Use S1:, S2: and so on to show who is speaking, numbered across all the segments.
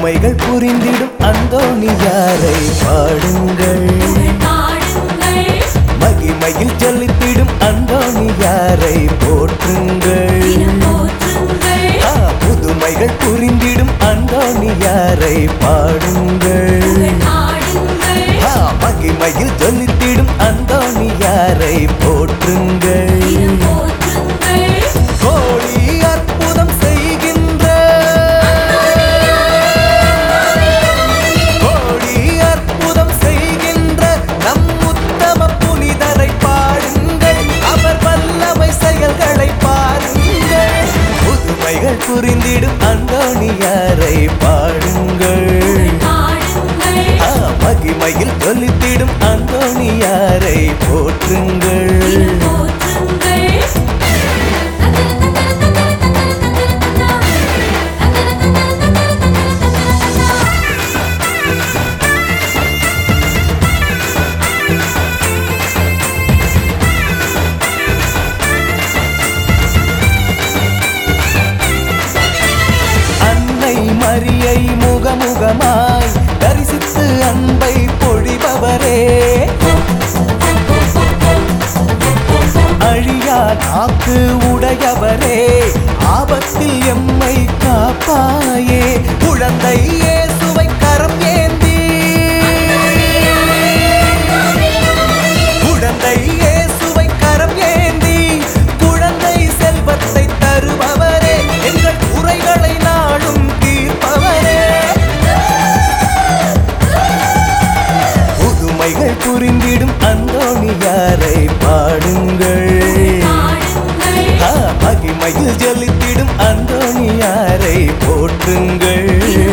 S1: புதுமைகள் புரிந்திடும் அந்தோணியாரை பாடுங்கள்
S2: பாடுங்கள்
S1: மகிமையில் ஜொலித்திடும் அந்தோணியாரை போற்றுங்கள்
S2: தினம் போற்றுங்கள்
S1: ஆ, புதுமைகள் புரிந்திடும் அந்தோணியாரை பாடுங்கள்
S2: பாடுங்கள்
S1: ஆ, மகிமையில் ஜொலித்திடும் அந்தோணியாரை போற்றுங்கள்
S2: தினம் போற்றுங்கள்
S1: கோடி அற்புதம் செய்கின்ற கோடி அற்புதம் செய்கின்ற நம் உத்தம புனிதரை பாருங்கள் அவர் வல்லமை செயல்களை பாருங்கள் புதுமைகள் புரிந்திடும் அந்தோணியாரை பாடுங்கள்
S2: பாடுங்கள்
S1: ஆ, மகிமையில் ஜொலித்திடும் அந்தோணியாரை போற்றுங்கள்
S2: தினம் போற்றுங்கள்
S1: அன்னை மரியை முகமுகமாய் தரிசித்து அன்பை பொழிபவரே அழியா நாக்கு உடையவரே ஆபத்தில் எம்மை காப்பாயே குழந்தை இயேசுவை கரம் ஏந்தி குழந்தை இயேசுவை கரம் ஏந்தி குழந்தை செல்வத்தை தருபவரே எங்கள் குறைகளை நாளும் தீர்ப்பவரே புதுமைகள் புரிந்திடும் அந்தோணியாரை பாடுங்கள்
S2: பாடுங்கள்
S1: ஆ, மகிமையில் ஜொலித்திடும் அந்தோணியாரை போற்றுங்கள்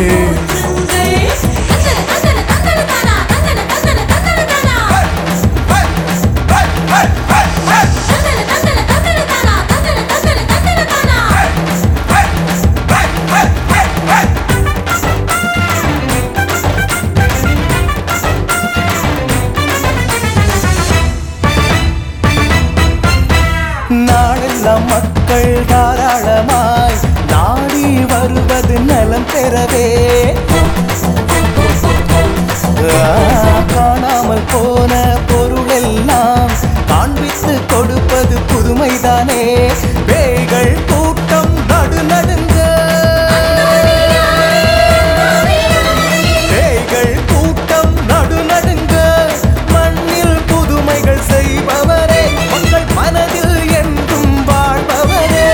S1: நாளெல்லாம் மக்கள் தாராளமாய் நாடி வருவது நலம் பெறவே ஆ, காணாமல் போன பொருளெல்லாம் காண்பித்து கொடுப்பது புதுமைதானே பேய்கள் கூட்டம் நடு நடுங்க பேய்கள் கூட்டம் நடு நடுங்க மண்ணில் புதுமைகள் செய்பவரே மக்கள் மனதில் என்றும் வாழ்பவரே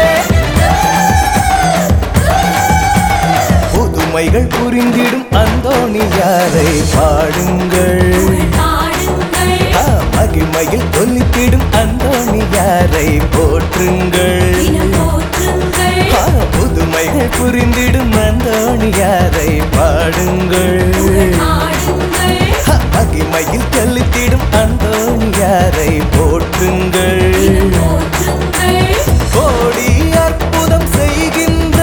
S1: புதுமைகள் புரிந்திடும் அந்தோணியாரை பாடுங்கள் ஆ, மகிமையில் தொல்லித்திடும் அந்தோணியாரை போற்றுங்கள் ஆ, புதுமைகள் புரிந்திடும் அந்தோணியாரை பாடுங்கள் ஆ, மகிமையில் தொல்லித்திடும் அந்தோணியாரை போற்றுங்கள் கோடி அற்புதம் செய்கின்ற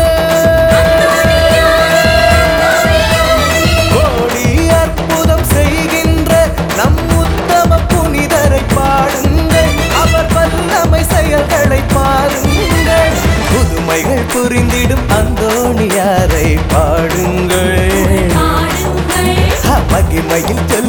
S1: கோடி அற்புதம் செய்கின்ற நம் உத்தம புனிதரை பாடுங்கள் அவர் வல்லமை செயல்களை பாருங்கள் புதுமைகள் புரிந்திடும் அந்தோணியாரை பாடுங்கள் ஆ, மகிமையில்